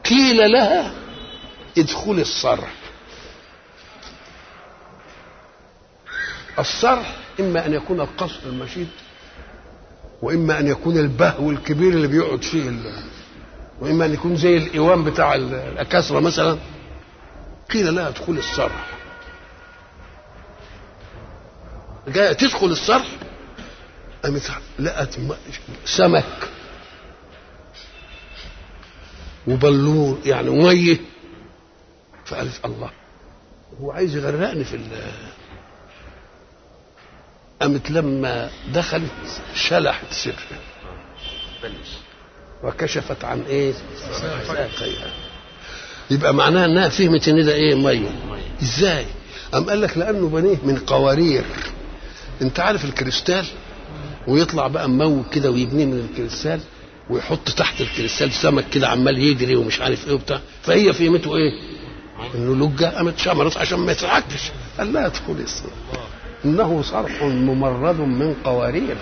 قيل لها ادخل الصرح الصرح اما ان يكون القصر المشيد واما ان يكون البهو الكبير اللي بيقعد فيه ال... واما ان يكون زي الايوان بتاع الاكاسره مثلا قيل لها ادخل الصرح جايه تدخل الصرح قامت لقت سمك وبلور يعني ميه فقالت الله هو عايز يغرقني في قامت لما دخلت شلحت سرها وكشفت عن ايه ساقيها يبقى معناها انها فهمت ان ده ايه ميه ازاي ام قال لك لانه بنيه من قوارير انت عارف الكريستال ويطلع بقى مموج كده ويبنيه من الكريستال ويحط تحت الكريستال سمك كده عمال يجري ومش عارف ايه وبتاع فهي فهمته ايه؟ انه لجه قامت شمرت عشان ما يترعكش قال لا ادخلي الصلاة انه صرح ممرد من قوارير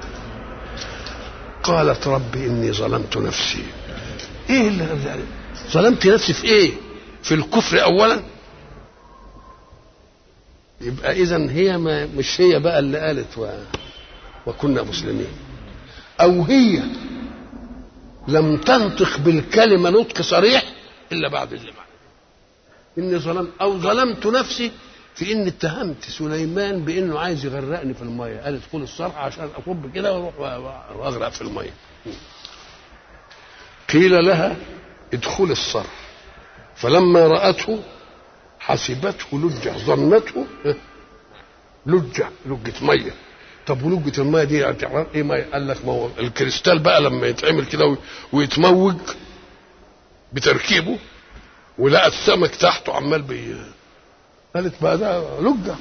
قالت رب اني ظلمت نفسي ايه اللي ظلمت نفسي في ايه في الكفر اولا يبقى اذا هي ما مش هي بقى اللي قالت و... وكنا مسلمين او هي لم تنطق بالكلمه نطق صريح الا بعد اللي بعد اني ظلمت او ظلمت نفسي في ان اتهمت سليمان بانه عايز يغرقني في الميه قال ادخل الصرح عشان اكب كده واروح واغرق في الميه قيل لها ادخل الصرح فلما راته حسبته لجه ظنته لجه لجه ميه طب ولجه الميه دي يعني ايه ميه؟ قال لك ما هو الكريستال بقى لما يتعمل كده ويتموج بتركيبه ولقى السمك تحته عمال بي قالت بقى ده لجه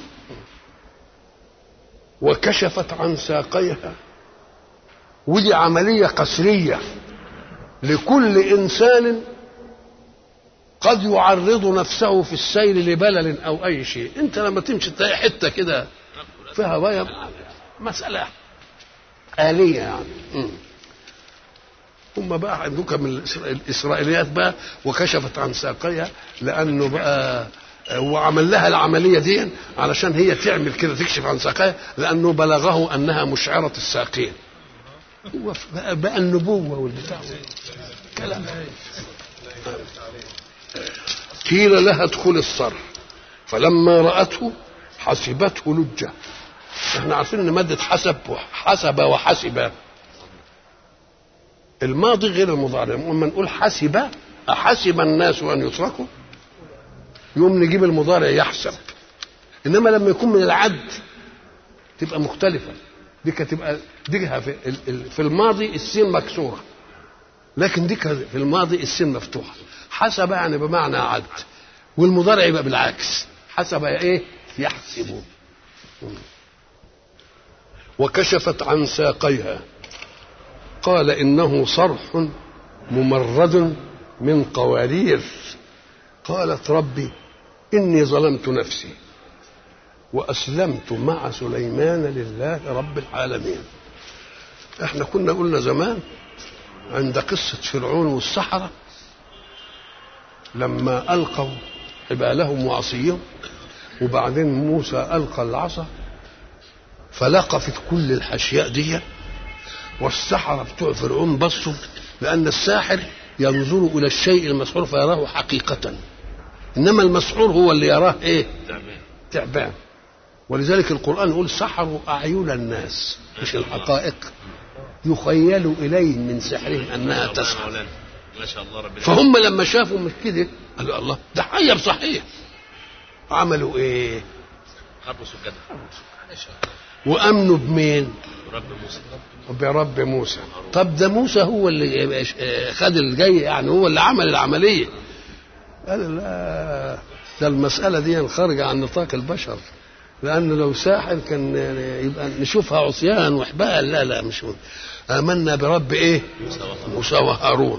وكشفت عن ساقيها ودي عمليه قسريه لكل انسان قد يعرض نفسه في السير لبلل او اي شيء انت لما تمشي تلاقي حته كده فيها بيض مساله آلية يعني هم بقى عندك من الإسرائيليات بقى وكشفت عن ساقيها لأنه بقى وعمل لها العملية دي علشان هي تعمل كده تكشف عن ساقيها لأنه بلغه أنها مشعرة الساقين هو بقى, بقى النبوة والبتاع كلام قيل لها ادخل الصرح فلما رأته حسبته لجة احنا عارفين ان مادة حسب حسب وحسب الماضي غير المضارع لما نقول حسب أحسب الناس أن يتركوا يوم نجيب المضارع يحسب إنما لما يكون من العد تبقى مختلفة دي تبقى دي في في الماضي السين مكسورة لكن دي في الماضي السين مفتوحة حسب يعني بمعنى عد والمضارع يبقى بالعكس حسب ايه يحسب وكشفت عن ساقيها قال انه صرح ممرد من قوارير قالت ربي اني ظلمت نفسي واسلمت مع سليمان لله رب العالمين احنا كنا قلنا زمان عند قصه فرعون والسحره لما القوا حبالهم وعصيهم وبعدين موسى القى العصا فلقفت كل الحشياء دي والسحرة بتوع فرعون بصوا لأن الساحر ينظر إلى الشيء المسحور فيراه حقيقة إنما المسحور هو اللي يراه إيه؟ تعبان ولذلك القرآن يقول سحروا أعين الناس مش الحقائق يخيل إليهم من سحرهم أنها تسحر ما شاء الله ربنا فهم لما شافوا مش كده قالوا الله ده حير صحيح عملوا ايه حرب سجادة وامنوا بمين رب موسى برب موسى طب ده موسى هو اللي خد الجاي يعني هو اللي عمل العمليه قال لا ده المساله دي خارجه عن نطاق البشر لانه لو ساحر كان يبقى نشوفها عصيان وحبال لا لا مش هو. امنا برب ايه موسى وهارون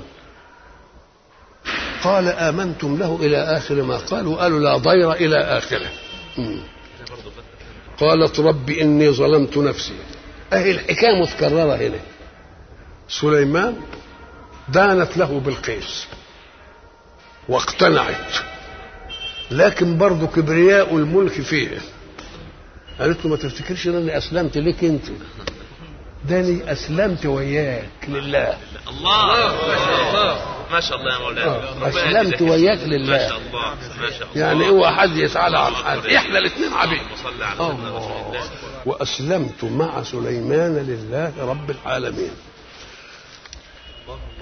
قال آمنتم له إلى آخر ما قال وقالوا لا ضير إلى آخره مم. قالت رب إني ظلمت نفسي أهي الحكاية متكررة هنا سليمان دانت له بالقيس واقتنعت لكن برضه كبرياء الملك فيه قالت له ما تفتكرش ان انا اسلمت ليك انت داني اسلمت وياك لله الله ما شاء الله يا مولانا آه، ربنا أسلمت يجزيك. وياك لله. ما شاء الله ما شاء الله يعني اوعى حد يسأل عن حد احنا الاثنين عبيد اللهم صل على سيدنا رسول الله الله واسلمت مع سليمان لله رب العالمين